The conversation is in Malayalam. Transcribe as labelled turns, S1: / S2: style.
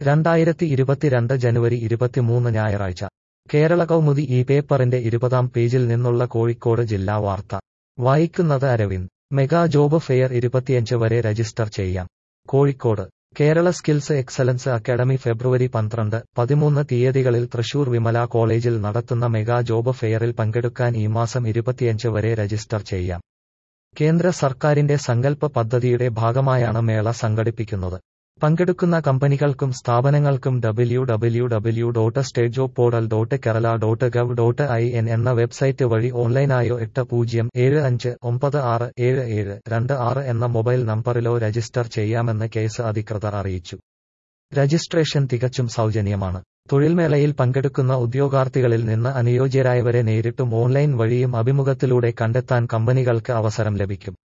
S1: രണ്ടായിരത്തി ഇരുപത്തിരണ്ട് ജനുവരി ഇരുപത്തിമൂന്ന് ഞായറാഴ്ച കേരള കൗമുദി ഈ പേപ്പറിന്റെ ഇരുപതാം പേജിൽ നിന്നുള്ള കോഴിക്കോട് ജില്ലാ വാർത്ത വായിക്കുന്നത് അരവിന്ദ് മെഗാ ജോബ് ഫെയർ ഇരുപത്തിയഞ്ച് വരെ രജിസ്റ്റർ ചെയ്യാം Kozhikode Kerala skills excellence academy ഫെബ്രുവരി പന്ത്രണ്ട് പതിമൂന്ന് തീയതികളിൽ തൃശൂർ വിമല കോളേജിൽ നടത്തുന്ന മെഗാ ജോബ് ഫെയറിൽ പങ്കെടുക്കാൻ ഈ മാസം ഇരുപത്തിയഞ്ച് വരെ രജിസ്റ്റർ ചെയ്യാം കേന്ദ്ര സർക്കാരിന്റെ സങ്കല്പ പദ്ധതിയുടെ ഭാഗമായാണ് മേള സംഘടിപ്പിക്കുന്നത് പങ്കെടുക്കുന്ന കമ്പനികൾക്കും സ്ഥാപനങ്ങൾക്കും W W W dot state job portal dot Kerala dot gov dot I N എന്ന വെബ്സൈറ്റ് വഴി ഓൺലൈനായോ എട്ട് പൂജ്യം ഏഴ് അഞ്ച് ഒമ്പത് ആറ് ഏഴ് ഏഴ് രണ്ട് ആറ് എന്ന മൊബൈൽ നമ്പറിലോ രജിസ്റ്റർ ചെയ്യാമെന്ന് കേസ് അധികൃതർ അറിയിച്ചു രജിസ്ട്രേഷൻ തികച്ചും സൗജന്യമാണ് തൊഴിൽമേളയിൽ പങ്കെടുക്കുന്ന ഉദ്യോഗാർത്ഥികളിൽ നിന്ന് അനുയോജ്യരായവരെ നേരിട്ടും ഓൺലൈൻ വഴിയും അഭിമുഖത്തിലൂടെ കണ്ടെത്താൻ കമ്പനികൾക്ക് അവസരം ലഭിക്കും